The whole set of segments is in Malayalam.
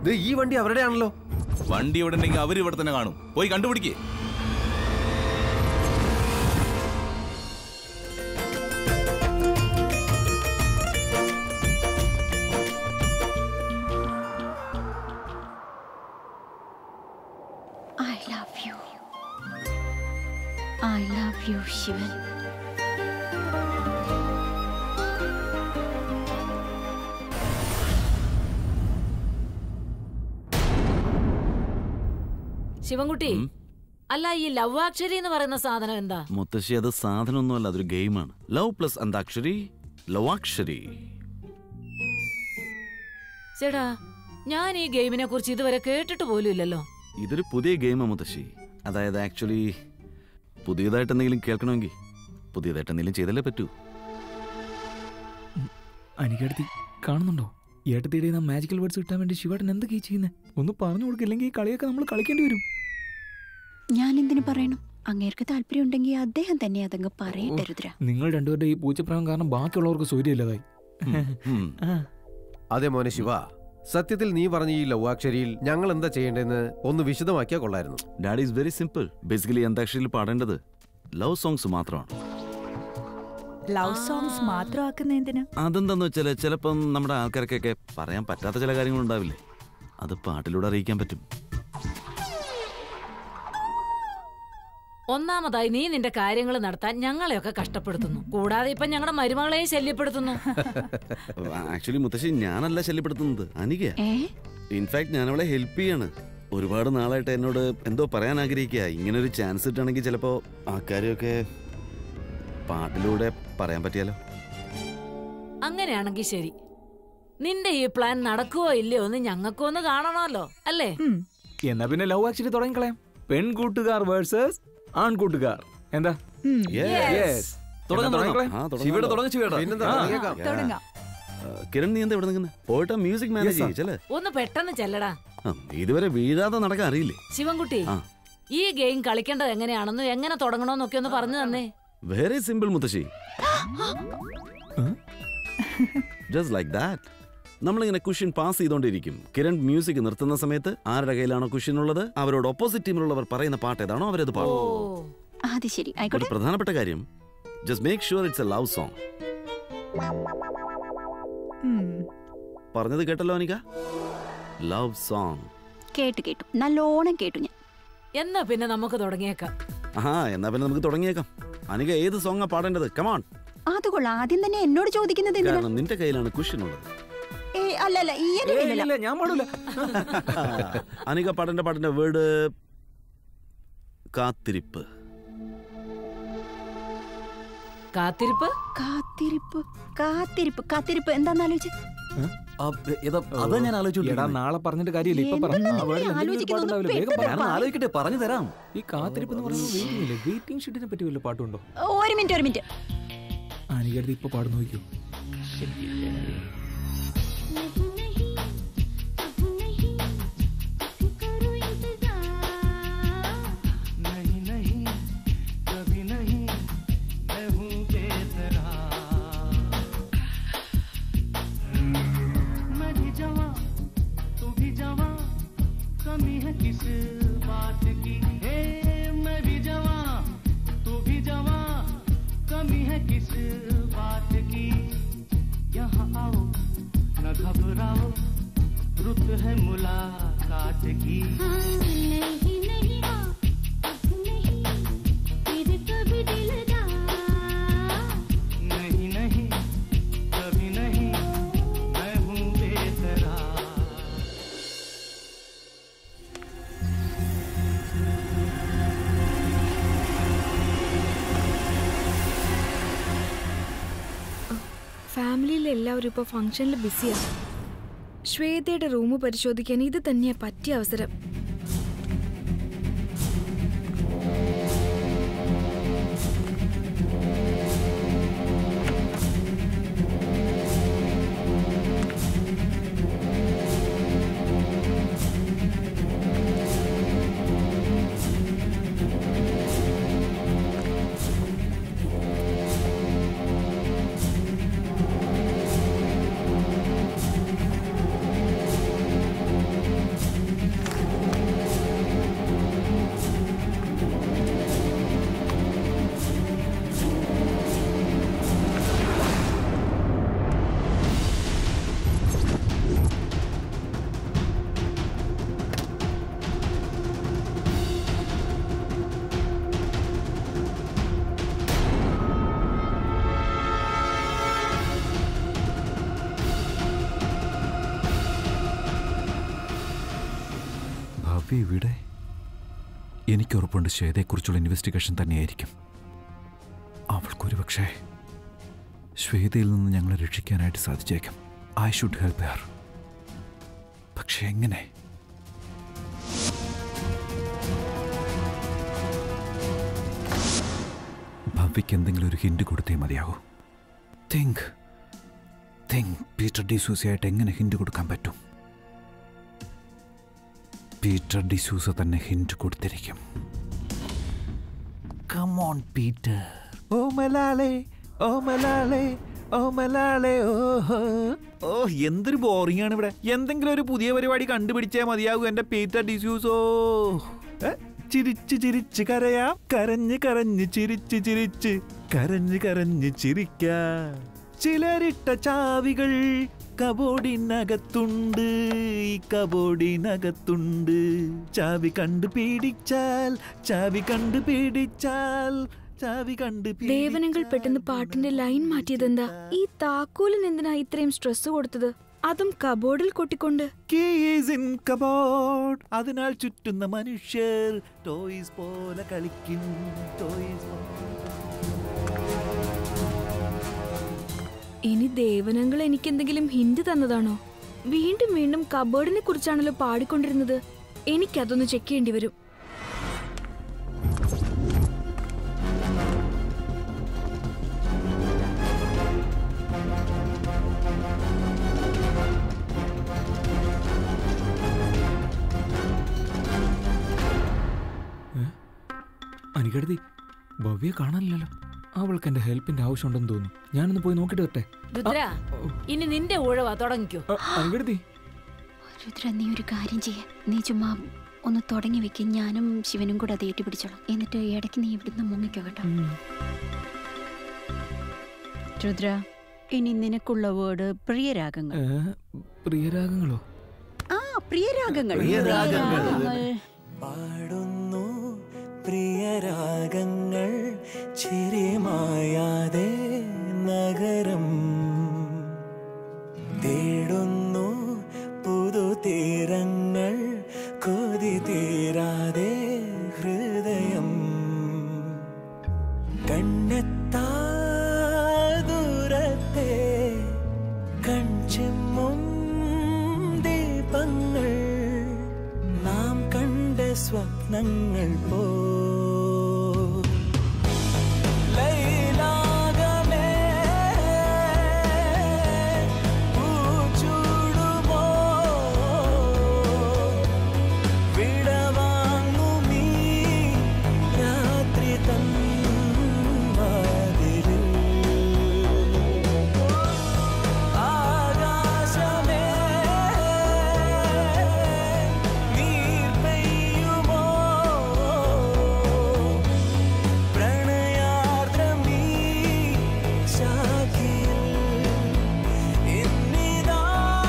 ദേ, ഈ വണ്ടി അവരുടെ ആണല്ലോ വണ്ടി ഇവിടെ ഉണ്ടെങ്കിൽ അവർ ഇവിടെ തന്നെ കാണും പോയി കണ്ടുപിടിക്കേ I love you. I love you, Shivan Sivankutty അല്ല ഈ ലവാക്ഷരി എന്ന് പറയുന്ന സാധനം എന്താ മുത്തശ്ശി അത് സാധനമൊന്നുമല്ല അതൊരു ഗെയിമാണ് ലവ് പ്ലസ് അന്താക്ഷരി ലവാക്ഷരി ചേടാ ഞാൻ ഈ ഗെയിമിനെ കുറിച്ച് ഇതുവരെ കേട്ടിട്ട് പോലും ഇല്ലല്ലോ ഇതൊരു പുതിയ ഗെയിമാണ് മുത്തശ്ശി അതായത് ആക്ച്വലി പുതിയതായിട്ട് എന്തെങ്കിലും കേൾക്കണമെങ്കിൽ പുതിയതായിട്ട് എന്തെങ്കിലും ചെയ്തല്ലേ പറ്റൂ അനിക്കടുത്തി കാണുന്നുണ്ടോ ഏട്ടത്തിയുടെ ആ മാജിക്കൽ വേർഡ്സ് കിട്ടാൻ വേണ്ടി ശിവേട്ടൻ എന്തൊക്കെയാ ചെയ്യുന്നത് ഒന്ന് പറഞ്ഞു കൊടുക്കില്ലെങ്കിൽ ഈ കളിയൊക്കെ നമ്മൾ കളിക്കേണ്ടി വരും ഞാൻ എന്തിനു പറയണം അങ്ങേർക്ക് താല്പര്യം ഉണ്ടെങ്കിൽ അദ്ദേഹം തന്നെ അതങ്ങ് പറയട്ടെ രുദ്ര നിങ്ങൾ രണ്ടുപേരുടെ ഈ പൂച്ചപ്രായം കാരണം ബാക്കിയുള്ളവർക്ക് സൗകര്യമില്ലതായി ഉം. അതെ മോനെ ശിവ സത്യത്തിൽ നീ പറഞ്ഞ ഈ ലവാക്ഷരിയിൽ ഞങ്ങൾ എന്താ ചെയ്യേണ്ടതെന്ന് ഒന്ന് വിശദമാക്കിയാൽ കൊള്ളായിരുന്നു daddy is very simple basically അന്താക്ഷരിയിൽ പാടേണ്ടത് ലവ് സോങ്സ് മാത്രമാണ് ലവ് സോങ്സ് മാത്രമാക്കുന്ന എന്തിനാ അതെന്താന്ന് വെച്ചാൽ ചിലപ്പം നമ്മുടെ ആൾക്കാർക്കൊക്കെ പറയാൻ പറ്റാത്ത ചില കാര്യങ്ങളുണ്ടാവില്ലേ അത് പാട്ടിലൂടെ അറിയിക്കാൻ പറ്റും ഒന്നാമതായി നീ നിന്റെ കാര്യങ്ങൾ നടത്താൻ ഞങ്ങളെയൊക്കെ കഷ്ടപ്പെടുത്തുന്നു കൂടാതെ ഇപ്പൊ ഞങ്ങളുടെ മരുമകളെയും ശല്യപ്പെടുത്തുന്നു ആക്ച്വലി മുത്തശ്ശി ഞാനല്ല ശല്യപ്പെടുത്തുന്നത് അനിക ഏ ഇൻഫാക്ട് ഞാൻ അവളെ ഹെൽപ്പ് ചെയ്യാണ് ഒരുപാട് നാളായിട്ട് എന്നോട് എന്തോ പറയാൻ ആഗ്രഹിക്കുക ഇങ്ങനെ ഒരു ചാൻസ് കിട്ടുകയാണെങ്കിൽ ചിലപ്പോ ആ കാര്യമൊക്കെ പാട്ടിലൂടെ പറയാൻ പറ്റിയാലോ അങ്ങനെയാണെങ്കിൽ ശരി നിന്റെ ഈ പ്ലാൻ നടക്കുവോ ഇല്ലയോ എന്ന് ഞങ്ങൾക്കും ഒന്ന് കാണണമല്ലോ അല്ലേ ഉം. എന്നാ പിന്നെ ലവ് ആക്ച്വലി തുടങ്ങിക്കളയാം പെൺകൂട്ടുകാർ വേഴ്സസ് ആൺകൂട്ടുകാർ എന്താ ഉം. Yes. തുടങ്ങാം, എന്നാ തുടങ്ങാം. തുടങ്ങിക്കളയാം? ആ, തുടങ്ങാം. ശിവയുടെ തുടങ്ങ് ശിവയുടെ. പിന്നെന്താ ആ. തുടങ്ങിയേക്കാം. തുടങ്ങാം ആ, കിരൺ നീ എന്താ ഇവിടെ നിൽക്കുന്നത് പോയിട്ട് മ്യൂസിക് മാനേജ് sir. ചെയ്യല്ലേ ഒന്ന് പെട്ടെന്ന് ചെല്ലടാ ഇതുവരെ വീഴാതെ നടക്കാൻ അറിയില്ലേ ശിവൻകുട്ടി ആ. ഈ ഗെയിം കളിക്കേണ്ടത് എങ്ങനെയാണെന്നും എങ്ങനെ തുടങ്ങണമെന്നൊക്കെ ഒന്ന് പറഞ്ഞു തന്നേ വെരി സിമ്പിൾ മുത്തശ്ശി ജസ്റ്റ് ലൈക്ക് ദാറ്റ് നമ്മളിങ്ങനെ കുഷൻ പാസ് ചെയ്തുകൊണ്ടിരിക്കും കിരൺ മ്യൂസിക് നിർത്തുന്ന സമയത്ത് ആരുടെ കയ്യിലാണോ കുഷൻ ഉള്ളത് അവരോട് ഓപ്പോസിറ്റ് ടീമിലുള്ളവർ പറയുന്ന പാട്ട് ഏതാണോ അവരത് ഓ പാടും അത് ശരി ഒരു ആയിക്കോട്ടെ പ്രധാനപ്പെട്ട കാര്യം just make sure it's a love song ഉം. പറഞ്ഞത് കേട്ടല്ലോ അനിക ലവ് സോങ് കേട്ടു കേട്ടു നല്ലോണം കേട്ടു ഞാൻ എന്നാ പിന്നെ നമുക്ക് തുടങ്ങിയേക്കാം ആ എന്നാ പിന്നെ നമുക്ക് തുടങ്ങിയേക്കാം അനിക ഏത് സോങ്ങാ പാടേണ്ടത് കമാൺ അത് കൊള്ളാം ആദ്യം തന്നെ എന്നോട് ചോദിക്കുന്നത് എന്തിനാ കാരണം നിന്റെ കയ്യിലാണ് കുഷൻ ഉള്ളത് ഏ അല്ല അല്ല ഈ എന്റെ ഏയ്, കയ്യിലല്ല. ഇല്ല, ഞാൻ പാടൂല അനിക പാടേണ്ട പാട്ടിന്റെ വേർഡ് കാത്തിരിപ്പ് കാത്തിരിപ്പ് കാത്തിരിപ്പ് കാത്തിരിപ്പ് കാത്തിരിപ്പ് എന്താന്ന് ആലോചിച്ച് അതാ ഞാൻ എടാ ആലോചിച്ചു നാളെ പറഞ്ഞിട്ട് കാര്യമില്ല ഇപ്പൊ പറ എന്തെന്നാ ആ നീ വേർഡിൽ എന്തെങ്കിലും ഒരു ആലോചിക്കുന്നത്? പാട്ടുണ്ടാവില്ലേ? വേഗം പറ. പെട്ടെന്ന് ഞാൻ ആലോചിക്കട്ടെ പറഞ്ഞു തരാം ഈ കാത്തിരിപ്പ് എന്ന് പറയുന്നത് വെയിറ്റിംഗ് ഇല്ലേ വെയിറ്റിംഗ് ഷീറ്റിനെ പറ്റി വല്ല പാട്ടുണ്ടോ ഒരു മിനിറ്റ് ഒരു മിനിറ്റ് അനികരുത് ഇപ്പൊ പാടുന്നു നോക്കിയോ नहीं नहीं कभी नहीं मैं हूँ बेतरा मैं भी जवा तू भी जवा कमी है किस बात की हे मैं भी जवा तू भी जवा कमी है किस बात की यहाँ आओ न घबराओ रुत है मुलाकात की नहीं नहीं अब नहीं फिर कभी दिलदार नहीं नहीं कभी नहीं मैं हूँ बेकरार ഫാമിലിയിൽ എല്ലാവരും ഇപ്പോൾ ഫംഗ്ഷനിൽ ബിസിയാണ് ശ്വേതയുടെ റൂം പരിശോധിക്കാൻ ഇത് തന്നെയാ പറ്റിയ അവസരം ും ഭവ്യ ഇവിടെ എനിക്കുറപ്പുണ്ട് ശ്വേതയെക്കുറിച്ചുള്ള ഇൻവെസ്റ്റിഗേഷൻ തന്നെയായിരിക്കും അവൾക്കൊരു പക്ഷേ ശ്വേതയിൽ നിന്ന് ഞങ്ങളെ രക്ഷിക്കാനായിട്ട് സാധിച്ചേക്കും ഐ ഷുഡ് ഹെൽപ്പ് ഹർ പക്ഷെ എങ്ങനെ ഭവ്യക്ക് എന്തെങ്കിലും ഒരു ഹിന്റ് കൊടുത്തേ മതിയാകൂ തിങ്ക് തിങ്ക് പീറ്റർ ഡിസൂസയായിട്ട് എങ്ങനെ ഹിന്റ് കൊടുക്കാൻ പറ്റും പീറ്റർ ഡിസൂസ തന്നെ ഹിന്റ് കൊടുത്തിരിക്കും കമോൺ പീറ്റർ ഓ മലാളെ ഓ മലാളെ ഓ മലാളെ ഓഹോ ഓ എന്തൊരു ബോറിംഗ് ആണ് ഇവിടെ എന്തെങ്കിലും ഒരു പുതിയ പരിപാടി കണ്ടുപിടിച്ചേ മതിയാകൂ എന്റെ പീറ്റർ ഡിസ്യൂസോ ഏ, ചിരിച്ച് ചിരിച്ച് കരയാം കരഞ്ഞ് കരഞ്ഞ് ചിരിച്ച് ചിരിച്ച് കരഞ്ഞ് കരഞ്ഞ് ചിരിക്കാം ചിലരിട്ട ചാവികൾ കബോർഡിനകത്തുണ്ട് ഈ കബോർഡിനകത്തുണ്ട് ചാവി കണ്ടു പീഡിച്ചാൽ ചാവി കണ്ടു പീഡിച്ചാൽ ചാവി കണ്ടു ദേവനങ്ങൾ പെട്ടെന്ന് പാട്ടിന്റെ ലൈൻ മാറ്റിയതെന്താ ഈ താക്കോലിന് എന്തിനാ ഇത്രയും സ്ട്രെസ് കൊടുത്തത് അതും കബോർഡിൽ കൊട്ടിക്കൊണ്ട് Keys in cupboard. അതിനാൽ ചുറ്റുന്ന മനുഷ്യർ ടോയ്സ് പോലെ കളിക്കും ടോയ്സ് ഇനി ദേവനങ്ങൾ എനിക്ക് എന്തെങ്കിലും ഹിന്റ് തന്നതാണോ വീണ്ടും വീണ്ടും കബോർഡിനെ കുറിച്ചാണല്ലോ പാടിക്കൊണ്ടിരുന്നത് എനിക്കതൊന്ന് ചെക്ക് ചെയ്യേണ്ടി വരും അനികടുതി ഭവ്യ കാണാനില്ലല്ലോ അവൾക്ക് എന്റെ ഹെൽപ്പിന്റെ ആവശ്യമുണ്ടെന്ന് തോന്നുന്നു ഞാനൊന്ന് പോയി നോക്കിട്ട് വരട്ടെ രുദ്ര ഇനി നിന്റെ ഊഴവാ തുടങ്ങിക്കോ അനികടുതി രുദ്ര നീ ഒരു കാര്യം ചെയ്യ നീ ചുമ്മാ ഒന്ന് തുടങ്ങി വെക്ക് ഞാനും ശിവനും കൂടെ അത് ഏറ്റുപിടിച്ചോളാം എന്നിട്ട് ഇടയ്ക്ക് നീ ഇവിടുന്ന് മുങ്ങിക്കോ കേട്ടോ രുദ്ര ഇനി നിനക്കുള്ള വേർഡ് പ്രിയരാഗങ്ങൾ പ്രിയരാഗങ്ങളോ ആ പ്രിയരാഗങ്ങൾ പ്രിയരാഗങ്ങൾ. പാടുന്നു പ്രിയരാഗങ്ങൾ ചിരിമായാതെ നഗരം തേടുന്നു പുതുതീരങ്ങൾ കൊതി തീരാതെ ഹൃദയം കണ്ണെത്താ ദൂരത്തെ കൺചിമ്മും ദീപങ്ങൾ നാം കണ്ട സ്വപ്നങ്ങൾ പോ ലൈലാകമേ, പൂച്ചൂടുമോ, വിടവാങ്ങുമീ രാത്രി തൻ വാതിലിൽ. ആകാശമേ നീർ പെയ്യുമോ പ്രണയാർദ്രമീ ശാഖിയിൽ ഇന്നിതാ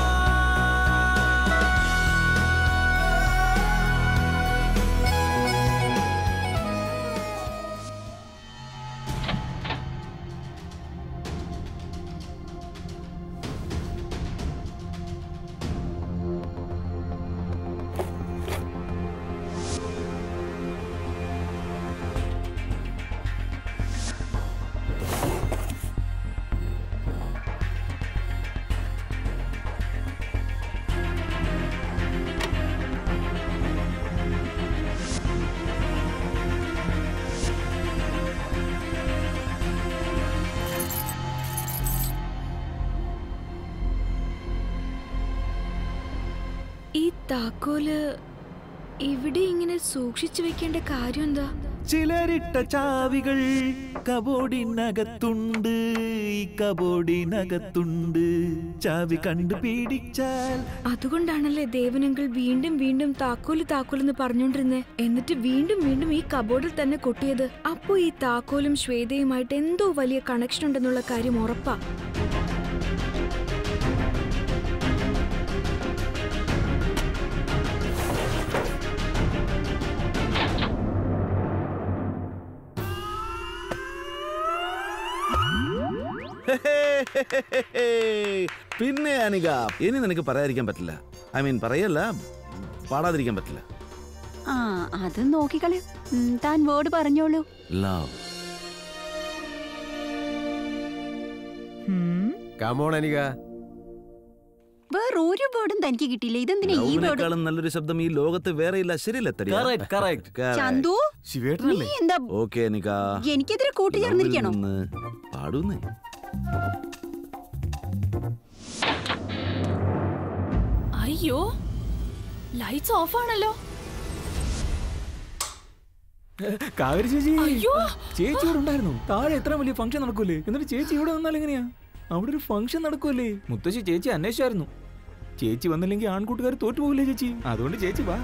ഈ താക്കോല് ഇവിടെ ഇങ്ങനെ സൂക്ഷിച്ചു വെക്കേണ്ട കാര്യം എന്താ ചിലരിട്ട ചാവികൾ കബോർഡിനകത്തുണ്ട് ഈ കബോർഡിനകത്തുണ്ട് ചാവി കണ്ടുപിടിച്ചാൽ അതുകൊണ്ടാണല്ലേ ദേവനങ്ങൾ വീണ്ടും വീണ്ടും താക്കോല് താക്കോലെന്ന് പറഞ്ഞോണ്ടിരുന്നേ എന്നിട്ട് വീണ്ടും വീണ്ടും ഈ കബോർഡിൽ തന്നെ കൊട്ടിയത് അപ്പോ ഈ താക്കോലും ശ്വേതയുമായിട്ട് എന്തോ വലിയ കണക്ഷൻ ഉണ്ടെന്നുള്ള കാര്യം ഉറപ്പാ പിന്നെ അനിക ഇനി നിനക്ക് പറയാതിരിക്കാൻ പറ്റില്ല ഐ മീൻ പറയല്ല പാടാതിരിക്കാൻ പറ്റില്ല ആ അത് നോക്കിക്കളെ ഉം, താൻ വേർഡ് പറഞ്ഞോളൂ ലവ് കമോൺ അനിക വേറൊരു വേർഡും തനിക്ക് കിട്ടിയില്ല ഇതെന്തിനാ ഈ വേർഡ് ലവിനേക്കാളും നല്ലൊരു ശബ്ദം ഈ ലോകത്ത് വേറെ ഇല്ല ശരിയല്ലേ Correct, correct. ചന്തു നീ എന്താ ഓക്കെ നിക എനിക്കെതിരെ കൂട്ടുചേർന്നിരിക്കണോ പാടുന്നേ അയ്യോ ലൈറ്റ്സ് ഓഫ് ആണല്ലോ കാവേരി ചേച്ചി അയ്യോ. ചേച്ചി ഇവിടെ ഉണ്ടായിരുന്നു താഴെ എത്ര വലിയ ഫംഗ്ഷൻ നടക്കൂലേ എന്നിട്ട് ചേച്ചി ഇവിടെ വന്നാൽ എങ്ങനെയാ അവിടെ ഒരു ഫംഗ്ഷൻ നടക്കൂലേ മുത്തശ്ശി ചേച്ചി അന്വേഷിച്ചായിരുന്നു ചേച്ചി വന്നില്ലെങ്കിൽ ആൺകൂട്ടുകാർ തോറ്റു പോകില്ലേ ചേച്ചി അതുകൊണ്ട് ചേച്ചി വാ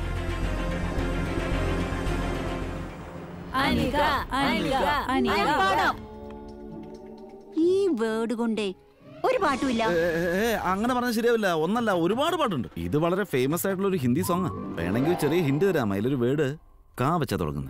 അനിക അനിക അനിക ഞാൻ പാടാം ഈ വേർഡ് കൊണ്ടേ ഒരു പാട്ടുമില്ല ഏ, ഏ, അങ്ങനെ പറഞ്ഞാൽ ശരിയാവില്ല ഒന്നല്ല ഒരുപാട് പാട്ടുണ്ട് ഇത് വളരെ ഫേമസ് ആയിട്ടുള്ള ഒരു ഹിന്ദി സോങ്ങാ വേണമെങ്കിൽ ഒരു ചെറിയ ഹിന്റ് തരാം അതിലൊരു വേർഡ് കാ വെച്ചാ തുടങ്ങുന്നത്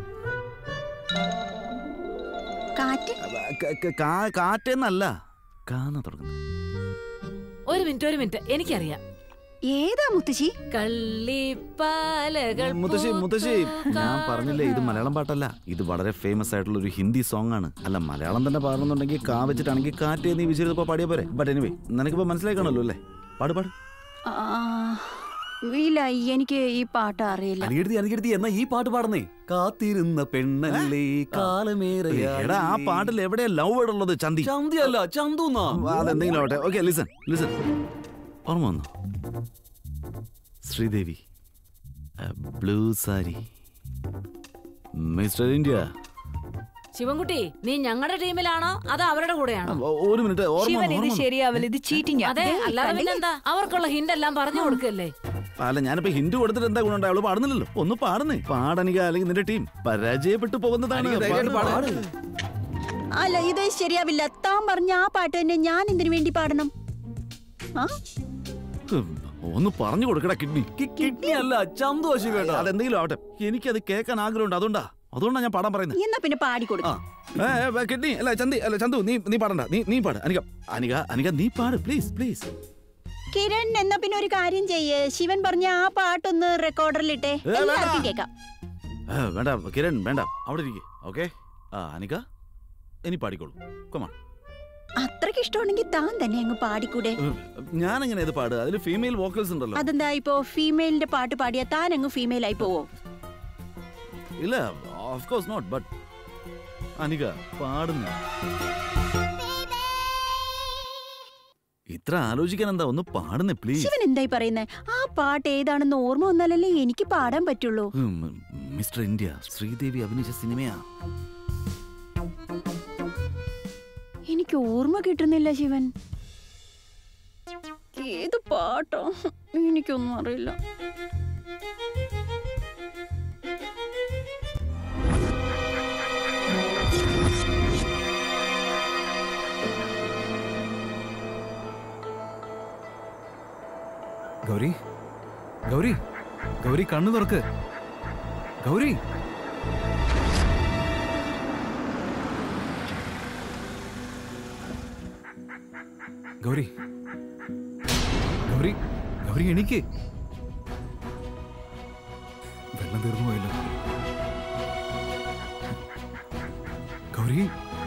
കാറ്റ് കാറ്റെന്നല്ല കാന്ന തുടങ്ങുന്നത് ഒരു മിനിറ്റ് ഒരു മിനിറ്റ് എനിക്കറിയാം ഏതാ മുത്തശ്ശി കള്ളിപ്പാലകൾ മുത്തശ്ശി മുത്തശ്ശി ഞാൻ പറഞ്ഞില്ലേ ഇത് മലയാളം പാട്ടല്ല ഇത് വളരെ ഫേമസ് ആയിട്ടുള്ള ഒരു ഹിന്ദി സോങ് ആണ് അല്ല മലയാളം തന്നെ പാടുന്നുണ്ടെങ്കിൽ കാ വെച്ചിട്ടാണെങ്കിൽ കാറ്റ് നീ വിചാരിച്ചപ്പോ പാടിയ പോരെ ബട്ട് എനിവേ നിനക്കിപ്പോ മനസ്സിലായി കാണല്ലോ അല്ലേ പാട് പാട് ആ, ഇല്ല എനിക്ക് ഈ പാട്ട് അറിയില്ല അനുകെടുത്തി അനുകെടുത്തി എന്നാ ഈ പാട്ട് പാടുന്നേ കാത്തിരുന്ന പെണ്ണല്ലേ കാലമേറെ എടാ ആ പാട്ടിൽ എവിടെയാ ലവ് വേർഡ് ഉള്ളത് ചന്തി ചന്തിയല്ല ചന്തുന്നാ അതെന്തെങ്കിലും ആവട്ടെ ഓക്കെ ലിസൺ ലിസൺ ഓർമ്മ വന്നു Sridevi blue sari mister India Shivankutty നീ ഞങ്ങളുടെ ടീമിലാണോ അതോ അവരുടെ കൂടെയാണോ ഒരു മിനിറ്റ് ഓർമ്മ ശിവൻ വന്നു, ഇത് ഓർമ്മ വന്നു. ശരിയാവില്ല ഇത് ചീറ്റിംഗ് അതെ അല്ലാതെ പിന്നെന്താ അവർക്കുള്ള ഹിന്റ് എല്ലാം പറഞ്ഞു കൊടുക്കല്ലേ അല്ല ഞാനിപ്പോ ഹിന്ദു കൊടുത്തിട്ട് എന്താ ഗുണം അവള് പാടുന്നില്ലല്ലോ ഒന്ന് പാടുന്നേ പാടണിക അല്ലെങ്കിൽ നിന്റെ ടീം പരാജയപ്പെട്ടു പോകുന്നതാണ് അനിക, ധൈര്യമായിട്ട് പാട്. അല്ല ഇത് ശരിയാവില്ല താൻ പറഞ്ഞ ആ പാട്ട് തന്നെ ഞാൻ എന്തിനു വേണ്ടി പാടണം ആ ഹും, ഒന്ന് പറഞ്ഞു കൊടുക്കടാ കിഡ്നി കിഡ്നി അല്ല ചന്തു അശി കേട്ടോ അതെന്തെങ്കിലും ആവട്ടെ എനിക്കത് കേൾക്കാൻ ആഗ്രഹമുണ്ട് അതുകൊണ്ടാ അതുകൊണ്ടാ ഞാൻ പാടാൻ പറയുന്നത് എന്നാ പിന്നെ പാടി കൊടുക്ക ഏ, ഏ, കിഡ്നി അല്ല ചന്തി അല്ല ചന്തു നീ നീ പാടണ്ട നീ നീ പാട് അനിക അനിക അനിക നീ പാട് പ്ലീസ് പ്ലീസ് കിരൺ എന്നാ പിന്നെ ഒരു കാര്യം ചെയ്യ് ശിവൻ പറഞ്ഞ ആ പാട്ടൊന്ന് റെക്കോർഡറിലിട്ടെ ഏ, വേണ്ട. എല്ലാവർക്കും കേൾക്കാം ഏ, വേണ്ട കിരൺ വേണ്ട അവിടെ ഇരിക്കെ ഓക്കെ ആ അനിക ഇനി പാടിക്കോളൂ കൊമാ അത്രയ്ക്ക് ഇഷ്ടമാണെങ്കിൽ താൻ തന്നെ അങ്ങ് പാടിക്കൂടെ ഞാൻ എങ്ങനെ ഇത് പാടുക അതിൽ ഫീമെയിൽ വോക്കൽസ് ഉണ്ടല്ലോ അതെന്താ ഇപ്പോ ഫീമെയിലിന്റെ പാട്ട് പാടിയാ താൻ അങ്ങ് ഫീമെയിൽ ആയി പോവോ ഇല്ല of course not but Anika പാടുന്നു ഇത്ര ആലോചിക്കാൻ എന്താ ഒന്ന് പാടുന്നേ പ്ലീസ് ശിവൻ എന്തായി പറയുന്നത് ആ പാട്ട് ഏതാണെന്ന് ഓർമ്മ വന്നാലല്ലേ എനിക്ക് പാടാൻ പറ്റുള്ളൂ മിസ്റ്റർ ഇന്ത്യ ശ്രീദേവി അഭിനയിച്ച സിനിമയാ എനിക്ക് ഓർമ്മ കിട്ടുന്നില്ല ശിവൻ ഏത് പാട്ടോ എനിക്കൊന്നും അറിയില്ല ഗൗരി ഗൗരി ഗൗരി കണ്ണു തുറക്ക് ഗൗരി ഗൗരി ഗൗരി ഗൗരി എണീക്ക് വെള്ളം തീർന്നു പോയല്ലോ ഗൗരി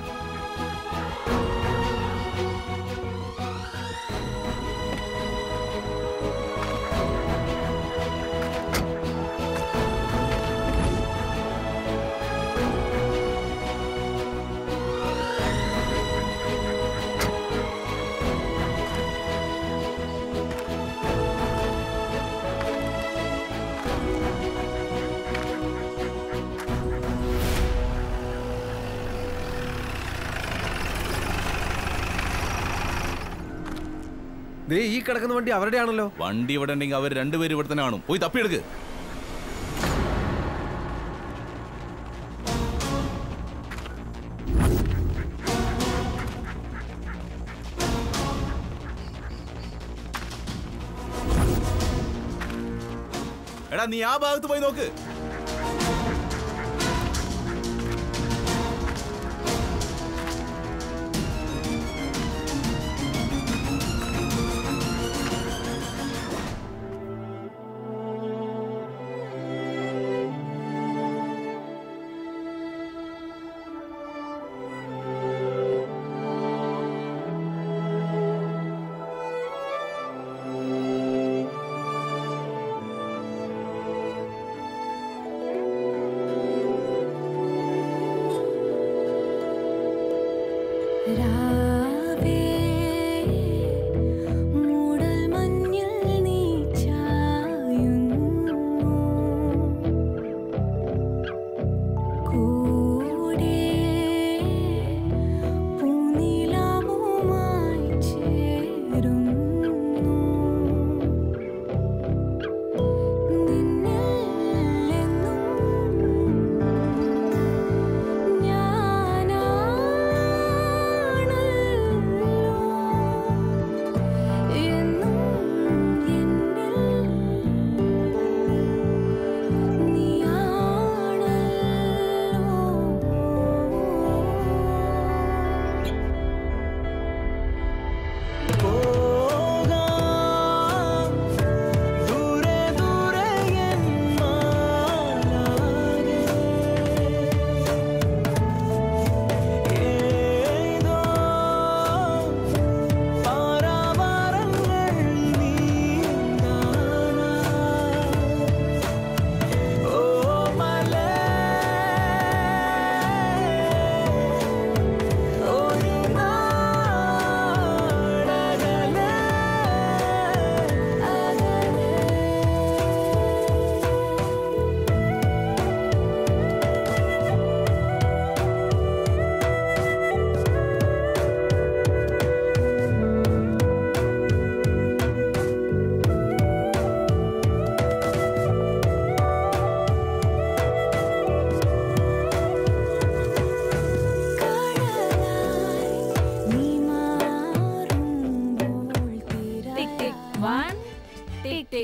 ദേ ഈ കിടക്കുന്ന വണ്ടി അവരുടെ ആണല്ലോ വണ്ടി ഇവിടെ ഉണ്ടെങ്കിൽ അവർ രണ്ടുപേരും ഇവിടെ തന്നെ കാണും പോയി തപ്പിയെടുക്ക് എടാ നീ ആ ഭാഗത്ത് പോയി നോക്ക്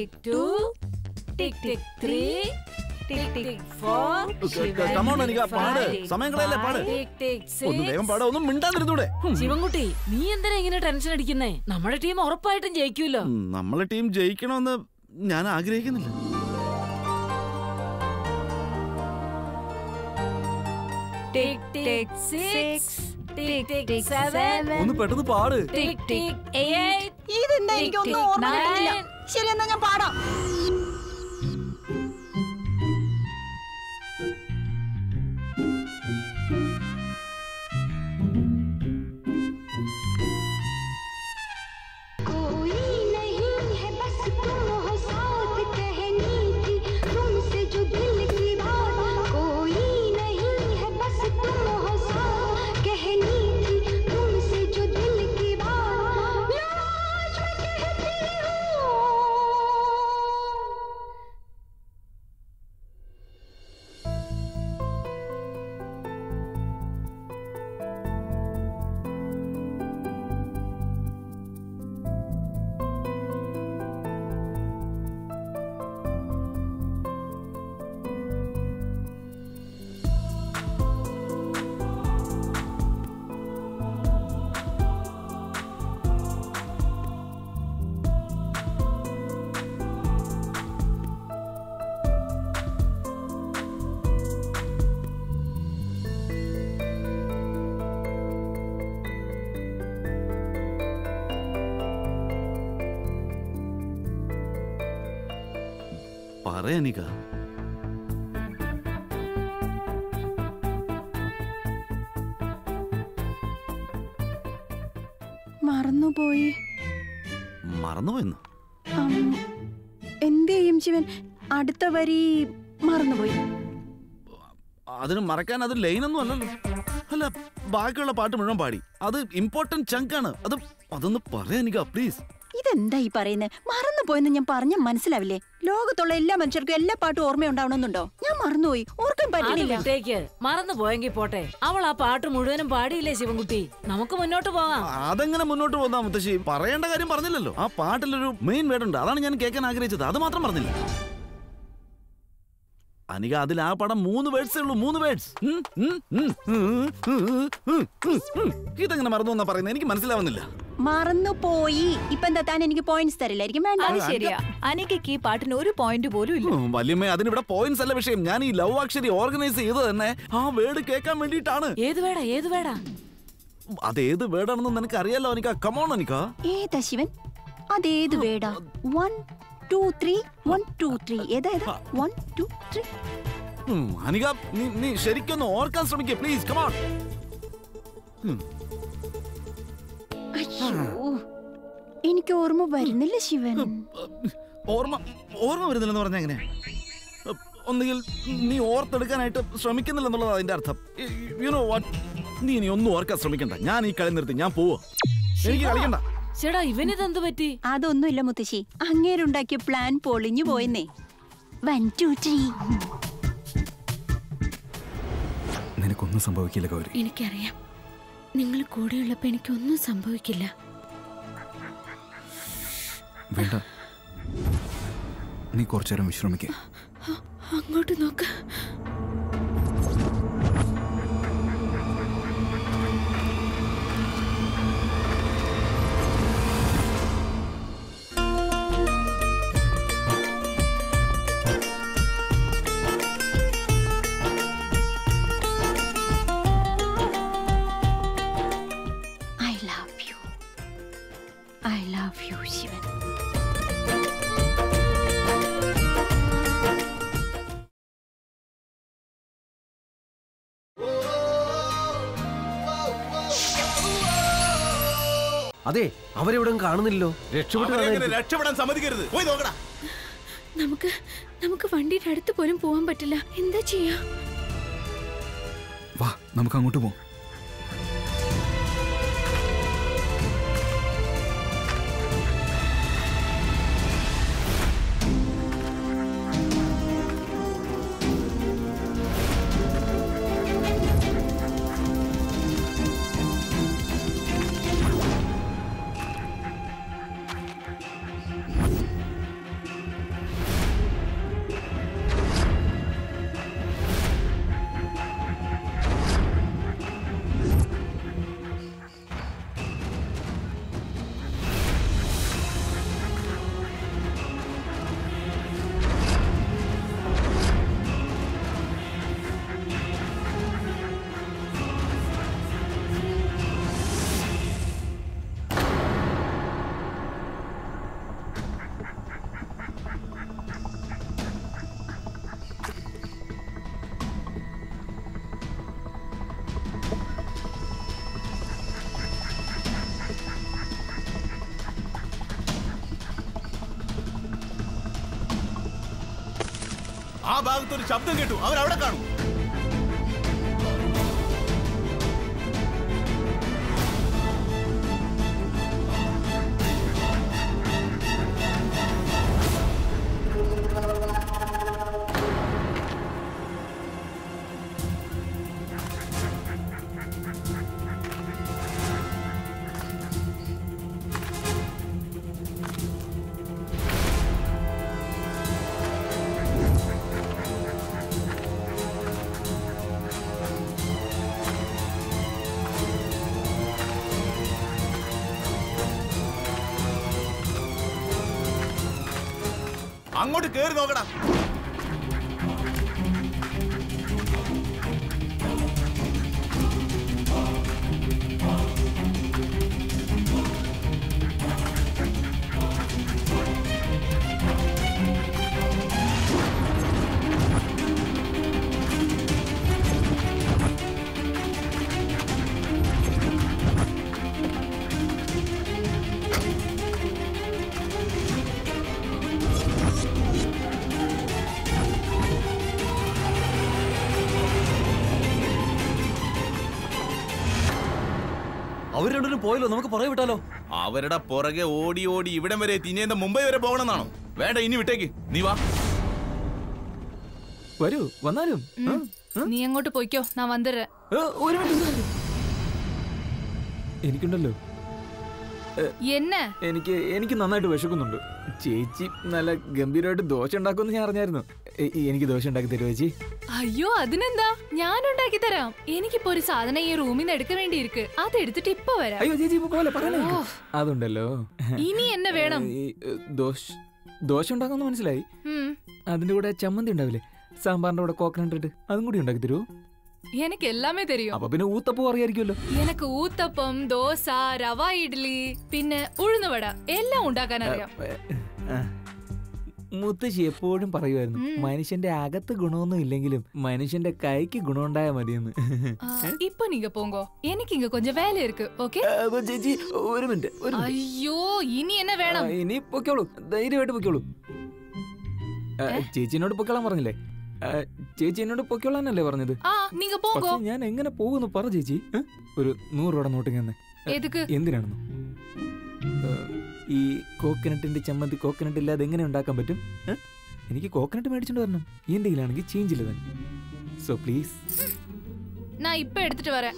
tick two tick tick three tick tick four come on, Anika, പാട്. സമയം കളയല്ലേ, പാട്. ടിക് ടിക് ഒന്ന് വേഗം പാടാ ഒന്നും മിണ്ടാതിരുന്നൂടെ ഹും. ശിവൻകുട്ടി നീ എന്തിനാ ഇങ്ങനെ ടെൻഷൻ അടിക്കുന്നേ നമ്മുടെ ടീം ഉറപ്പായിട്ടും ജയിക്കൂലോ ഉം, നമ്മളെ ടീം ജയിക്കണമെന്ന് ഞാൻ ആഗ്രഹിക്കുന്നില്ല ടിക് ടിക് സിക്സ് ടിക് ടിക് സെവൻ ഒന്ന് പെട്ടെന്ന് പാട് ടിക് ടിക് എയ്റ്റ് ഇതെന്താ എനിക്കൊന്നും ഓർമ്മ കിട്ടുന്നില്ല ശരി എന്നാ ഞാൻ പാടാം कोई नहीं है बस तुम हो साथ कहनी थी तुमसे जो दिल की बात कोई नहीं है बस तुम हो साथ कहनी थी तुमसे जो दिल की बात लो आज मैं कहती हूँ പറയാനിക്ക മറന്നുപോയി മറന്നുപോയെന്നു അം, എന്ത് ചെയ്യും ശിവൻ അടുത്ത വരി മറന്നുപോയി അതിന് മറക്കാൻ അത് ലൈനൊന്നും അല്ലല്ലോ അല്ല ബാക്കിയുള്ള പാട്ട് മുഴുവൻ പാടി അത് ഇമ്പോർട്ടന്റ് ചങ്കാണ് അത് അതൊന്ന് പറയാനിക്ക പ്ലീസ് ഇതെന്താ ഈ പറയുന്നത് മറന്നുപോയെന്ന് ഞാൻ പറഞ്ഞ മനസ്സിലാവില്ലേ ലോകത്തുള്ള എല്ലാ മനുഷ്യർക്കും എല്ലാ പാട്ടും ഓർമ്മയുണ്ടാവണമെന്നുണ്ടോ ഞാൻ മറന്നുപോയി ഓർക്കാൻ അത് പറ്റുന്നില്ല വിട്ടേക്ക് മറന്നു പോയെങ്കിൽ പോട്ടെ അവൾ ആ പാട്ട് മുഴുവനും പാടിയില്ലേ ശിവൻകുട്ടി നമുക്ക് മുന്നോട്ട് പോകാം അതെങ്ങനെ മുന്നോട്ട് പോകുന്ന മുത്തശ്ശി പറയേണ്ട കാര്യം പറഞ്ഞില്ലല്ലോ ആ പാട്ടിലൊരു മെയിൻ വേർഡുണ്ട് അതാണ് ഞാൻ കേൾക്കാൻ ആഗ്രഹിച്ചത് അത് മാത്രം പറഞ്ഞില്ല അനിക അതിൽ ആ പടം മൂന്ന് വേർഡ്സേ ഉള്ളൂ മൂന്ന് വേർഡ്സ് ഇതെങ്ങനെ മറന്നു എന്നാ പറയുന്നത് എനിക്ക് മനസ്സിലാവുന്നില്ല മറന്നുപോയി ഇപ്പൊ എന്താ താൻ എനിക്ക് പോയിന്റ്സ് തരില്ലായിരിക്കും വേണ്ട അത് ശരിയാ അനിക്കയ്ക്ക് ഈ പാട്ടിന് ഒരു പോയിന്റ് പോലും ഇല്ല ഉം, വല്യമ്മേ അതിനിവിടെ പോയിന്റ്സ് അല്ല വിഷയം ഞാൻ ഈ ലവ് അക്ഷരി ഓർഗനൈസ് ചെയ്തത് തന്നെ ആ വേർഡ് കേൾക്കാൻ വേണ്ടിയിട്ടാണ് ഏത് വേടാ ഏത് വേടാ അതേത് വേർഡാണെന്ന് നിനക്ക് അറിയാലോ അനിക്ക കമോൺ അനിക്ക ഏതാ ശിവൻ അതേത് വേടാ one two three one two three ഏതാ ഏതാ വൺ ടു ത്രീ ഉം, അനിക നീ നീ ശരിക്കൊന്ന് ഓർക്കാൻ ശ്രമിക്കേ പ്ലീസ് കമോൺ അയ്യോ എനിക്ക് ഓർമ്മ വരുന്നില്ല ശിവൻ ഓർമ്മ ഓർമ്മ വരുന്നില്ലെന്ന് പറഞ്ഞാ എങ്ങനെ ഒന്നുകിൽ നീ ഓർത്തെടുക്കാനായിട്ട് ശ്രമിക്കുന്നില്ലെന്നുള്ളത് അതിന്റെ അർത്ഥം യു നോ വാട്ട് നീ ഇനി ഒന്നും ഓർക്കാൻ ശ്രമിക്കണ്ട ഞാൻ ഈ കളി നിർത്തി ഞാൻ പോവാ എനിക്ക് കളിക്കണ്ട ചേടാ ഇവനിതെന്ത് പറ്റി അതൊന്നുമില്ല മുത്തശ്ശി അങ്ങേരുണ്ടാക്കിയ പ്ലാൻ പൊളിഞ്ഞു പോയെന്നേ വൺ ടു ത്രീ നിനക്കൊന്നും സംഭവിക്കില്ല ഗൗരി എനിക്കറിയാം നിങ്ങൾ കൂടെയുള്ളപ്പോൾ എനിക്കൊന്നും സംഭവിക്കില്ല വേണ്ട നീ കുറച്ചേരം വിശ്രമിക്കുക അ- അങ്ങോട്ട് നോക്ക് I love you I love you Shivan അതെ അവരെവിടെ കാണുന്നില്ലല്ലോ രക്ഷപ്പെട്ടു അവരെ അങ്ങനെ കാണാതിരിക്കും. രക്ഷപ്പെടാൻ സമ്മതിക്കരുത് പോയി നോക്കടാ നമുക്ക് നമുക്ക് വണ്ടിയുടെ അടുത്ത് പോലും പോകാൻ പറ്റില്ല എന്താ ചെയ്യാ വാ നമുക്ക് അങ്ങോട്ട് പോകാം ആ ഭാഗത്ത് ഒരു ശബ്ദം കേട്ടു അവരവിടെ കാണും അങ്ങോട്ട് കേറി നോക്കടാ അവർ രണ്ടുപേരും പോയല്ലോ നമുക്ക് പുറകെ വിട്ടാലോ അവരുടെ പുറകെ ഓടി ഓടി ഇവിടം വരെ എത്തി. ഇനി എന്താ മുംബൈ വരെ പോകണമെന്നാണോ വേണ്ട ഇനി വിട്ടേക്ക് നീ വാ വരൂ വന്നാലും നീ അങ്ങോട്ട് പോയിക്കോ ഞാൻ വന്നിടുறேன் ഒരു മിനിറ്റ് എനിക്കുണ്ടല്ലോ என்ன എനിക്ക് എനിക്ക് നന്നായിട്ട് വിശക്കുന്നുണ്ട് ചേച്ചി നല്ല ഗംഭീരമായിട്ട് ദോശ ഉണ്ടാക്കുമെന്ന് ഞാൻ അറിഞ്ഞായിരുന്നു എ- എനിക്ക് ദോശ ഉണ്ടാക്കി തരുമോ ചേച്ചി അയ്യോ അതിനെന്താ ഞാൻ ഉണ്ടാക്കി തരാം എനിക്കിപ്പോ ഒരു സാധനം ഈ റൂമിൽ നിന്ന് എടുക്ക വേണ്ടിയിരിക്ക് അത് എടുത്തിട്ട് ഇപ്പൊ വരാം അയ്യോ ചേച്ചി ഇപ്പൊ പോലെ പറയണേ ഓ, അതുണ്ടല്ലോ ഇനി എന്നെ വേണം ഈ ഏ, ദോശ ദോശ ഉണ്ടാക്കുന്ന മനസ്സിലായി ഉം. അതിന്റെ കൂടെ ചമ്മന്തി ഉണ്ടാവില്ലേ സാമ്പാറിന്റെ കൂടെ കോക്കനട്ട് ഇട്ട് അതും കൂടി ഉണ്ടാക്കി തരുമോ எனக்கு எல்லாமே தெரியும் അപ്പൊ പിന്നെ ഊത്തപ്പൂ അറിയായിരിക്കുമല്ലോ எனக்கு ஊத்தப்பம் தோசை ரவா இட்லി പിന്നെ ഉഴുന്നുവട എല്ലാം ഉണ്ടാക്കാൻ അറിയാം ആ. മുത്തശ്ശി എപ്പോഴും പറയുമായിരുന്നു ഉം. മനുഷ്യന്റെ അകത്ത് ഗുണമൊന്നും ഇല്ലെങ്കിലും മനുഷ്യന്റെ കൈക്ക് ഗുണമുണ്ടായാൽ മതിയെന്ന് ஆ, இப்போ நீங்க போங்க எனக்கு இங்க கொஞ்சம் வேலை இருக்கு ஓகே അപ്പൊ ചേച്ചി ഒരു മിനിറ്റ് ഒരു മിനിറ്റ്. ஐயோ ഇനി എന്നെ വേണം ആ, ഇനി പൊക്കോളൂ ധൈര്യമായിട്ട് പൊക്കോളൂ ആ, ചേച്ചി എന്നോട് പൊക്കോളാൻ പറഞ്ഞില്ലേ ആ, ചേച്ചി എന്നോട് പൊക്കോളാനല്ലേ പറഞ്ഞത് ആ நீங்க போங்க പക്ഷെ ഞാൻ എങ്ങനെ പോകുന്നു പറ ചേച്ചി ഏ? ഒരു നൂറ് രൂപ നോട്ടിങ് തന്നെ എതുക്ക് എന്തിനാണെന്നോ ഏ, ഈ കോക്കനട്ടിന്റെ ചമ്മന്തി കോക്കനട്ട് ഇല്ലാതെ എങ്ങനെ ഉണ്ടാക്കാൻ പറ്റും ഏ? എനിക്ക് കോക്കനട്ട് മേടിച്ചോണ്ട് വരണം എന്റെ കയ്യിലാണെങ്കിൽ ചേഞ്ച് ഇല്ല തന്നെ സോ പ്ലീസ് நான் இப்ப எடுத்துட்டு வரேன்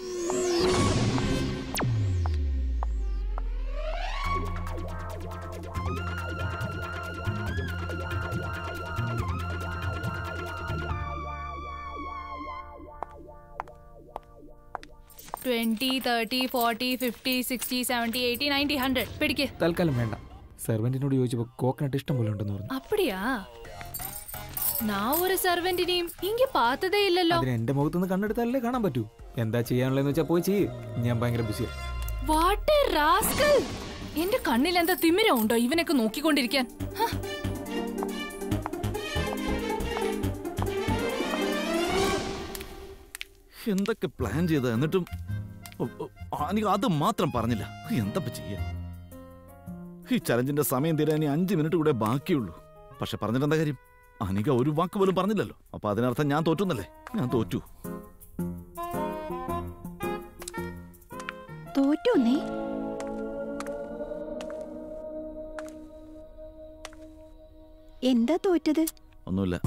twenty thirty forty fifty sixty seventy eighty ninety hundred പിടിക്ക് തൽക്കാലം വേണ്ട സെർവന്റിനോട് ചോദിച്ചപ്പോൾ കോക്കനട്ട് ഇഷ്ടം പോലെ ഉണ്ടെന്ന് പറഞ്ഞു அப்படியா நான் ஒரு சர்வெண்டினையும் இங்க பார்த்ததே இல்லല്ലോ അതിന് എന്റെ മുഖത്തുനിന്ന് കണ്ണെടുത്താലല്ലേ കാണാൻ പറ്റൂ എന്താ ചെയ്യാനുള്ളതെന്ന് വെച്ചാൽ പോയി ചെയ്യ് ഞാൻ ഭയങ്കര ബിസിയാണ് വാട്ട് എ റാസ്കൽ എന്റെ കണ്ണിൽ എന്താ തിമിരം ഉണ്ടോ ഇവനൊക്കെ നോക്കിക്കൊണ്ടിരിക്കാൻ ഹ. എന്തൊക്കെ പ്ലാൻ ചെയ്ത എന്നിട്ടും ഒ- ഒ- എനിക്ക് അത് മാത്രം പറഞ്ഞില്ല എന്തപ്പ ചെയ്യാ ഈ ചലഞ്ചിന്റെ സമയം തീരാൻ ഇനി അഞ്ച് മിനിറ്റ് കൂടെ ബാക്കിയുള്ളൂ പക്ഷെ പറഞ്ഞിട്ട് എന്താ കാര്യം അനിക ഒരു വാക്ക് പോലും പറഞ്ഞില്ലല്ലോ അപ്പൊ അതിനർത്ഥം ഞാൻ തോറ്റുന്നല്ലേ ഞാൻ തോറ്റു തോറ്റു നീ എന്താ തോറ്റത് ഒന്നുമില്ല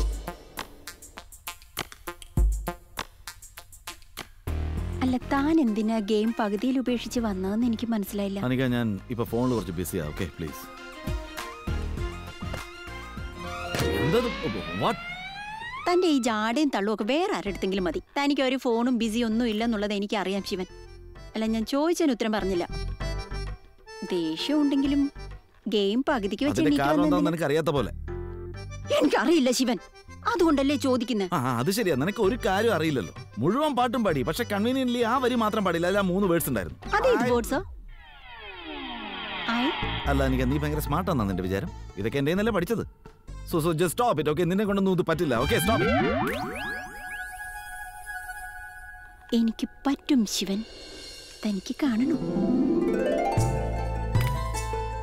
അല്ല താൻ എന്തിനാ ഗെയിം പകുതിയിൽ ഉപേക്ഷിച്ച് വന്നതെന്ന് എനിക്ക് മനസ്സിലായില്ല അനിക ഞാൻ ഇപ്പൊ ഫോണിൽ കുറച്ച് ബിസിയാ ഓക്കെ പ്ലീസ് എന്താ വാട്ട് തന്റെ ഈ ജാടയും തള്ളും ഒക്കെ വേറെ ആരുടെടുത്തെങ്കിലും മതി തനിക്ക് ഒരു ഫോണും ബിസി ഒന്നും ഇല്ലെന്നുള്ളത് എനിക്ക് അറിയാം ശിവൻ അല്ല ഞാൻ ചോദിച്ചതിന് ഉത്തരം പറഞ്ഞില്ല ദേഷ്യം ഉണ്ടെങ്കിലും ഗെയിം പകുതിക്ക് വെച്ച് അതിന്റെ എണീറ്റ് കാരണം എന്താണെന്ന് വന്നെന്തിന്? നിനക്ക് അറിയാത്ത പോലെ എനിക്കറിയില്ല ശിവൻ അതുകൊണ്ടല്ലേ ചോദിക്കുന്നത് ആ ആ, അത് ശരിയാ നിനക്ക് ഒരു കാര്യം അറിയില്ലല്ലോ മുഴുവൻ പാട്ടും പാടി പക്ഷെ കൺവീനിയൻലി ആ വരി മാത്രം പാടില്ല അല്ല മൂന്ന് വേർഡ്സ് ഉണ്ടായിരുന്നു അതേത് വേർഡ്സോ ഐ അല്ല എനിക്ക് നീ ഭയങ്കര സ്മാർട്ട് ആണെന്നാ നിന്റെ വിചാരം ഇതൊക്കെ എന്റെ നിന്നല്ലേ പഠിച്ചത് so so just stop it okay നിന്നെ കൊണ്ടൊന്നും ഇത് പറ്റില്ല ഓക്കെ സ്റ്റോപ്പ് എനിക്ക് പറ്റും ശിവൻ തനിക്ക് കാണണം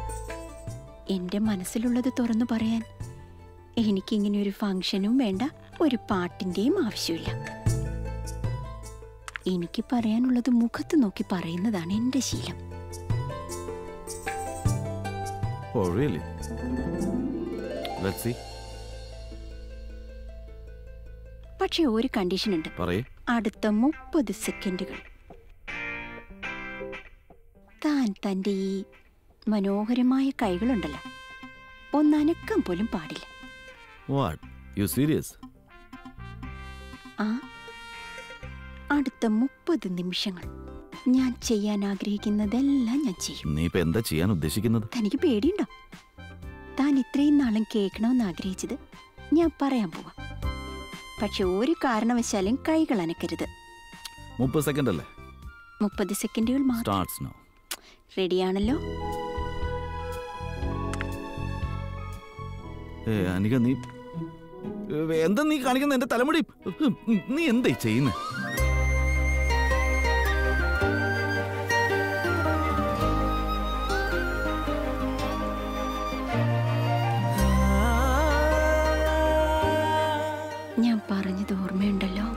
എന്റെ മനസ്സിലുള്ളത് തുറന്നു പറയാൻ എനിക്കിങ്ങനെ ഒരു ഫംഗ്ഷനും വേണ്ട ഒരു പാട്ടിന്റെയും ആവശ്യമില്ല എനിക്ക് പറയാനുള്ളത് മുഖത്ത് നോക്കി പറയുന്നതാണ് എന്റെ ശീലം ഓ റിയലി ലെറ്റ്സ് സീ പക്ഷെ ഒരു കണ്ടീഷൻ ഉണ്ട് പറയേ അടുത്ത മുപ്പത് സെക്കൻഡുകൾ താൻ തന്റെ ഈ മനോഹരമായ കൈകളുണ്ടല്ലോ ഒന്നനക്കം പോലും പാടില്ല വാട്ട് യു സീരിയസ് ആ അടുത്ത മുപ്പത് നിമിഷങ്ങൾ ഞാൻ ചെയ്യാൻ ആഗ്രഹിക്കുന്നതെല്ലാം ഞാൻ ചെയ്യും നീ ഇപ്പൊ എന്താ ചെയ്യാൻ ഉദ്ദേശിക്കുന്നത് തനിക്ക് പേടിയുണ്ടോ താൻ ഇത്രയും നാളും കേൾക്കണമെന്ന് ആഗ്രഹിച്ചത് ഞാൻ പറയാൻ പോവാ പക്ഷെ ഒരു കാരണവശാലും കൈകൾ അനക്കരുത് മുപ്പത് സെക്കൻഡ് അല്ലേ മുപ്പത് സെക്കൻഡുകൾ മാത്രം സ്റ്റാർട്ട്സ് നോ റെഡിയാണല്ലോ ഏ അനിക നീ ഏ, എന്താ നീ കാണിക്കുന്ന എന്റെ തലമുടി നീ എന്താ ചെയ്യുന്നത് ഞാൻ പറഞ്ഞത് ഓർമ്മയുണ്ടല്ലോ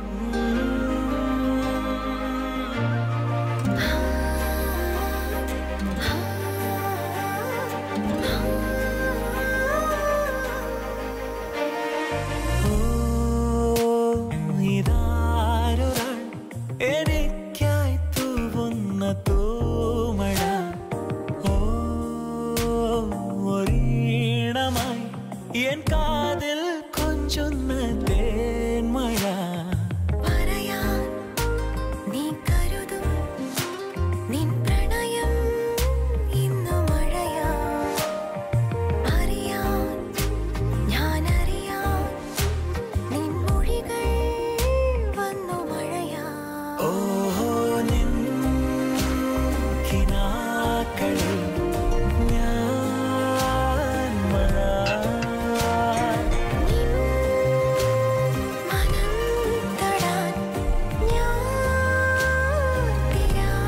ഇതാരൊരാൾ എനിക്കായി തൂവുന്ന തൂമഴ ഓ ഒരീണമായി എൻ കാതിൽ കൊഞ്ചുന്ന തേന്മഴ പറയാൻ നീ കരുതും നിൻ പ്രണയം ഇന്നു മഴയാ അറിയാൻ ഞാൻ അറിയാൻ നിൻ മൊഴികൾ വന്നു മഴയാ ഓഹോ നിൻ കിനാക്കളിൽ ഞാൻ മഴ തൊടാൻ ഞാൻ തിരാ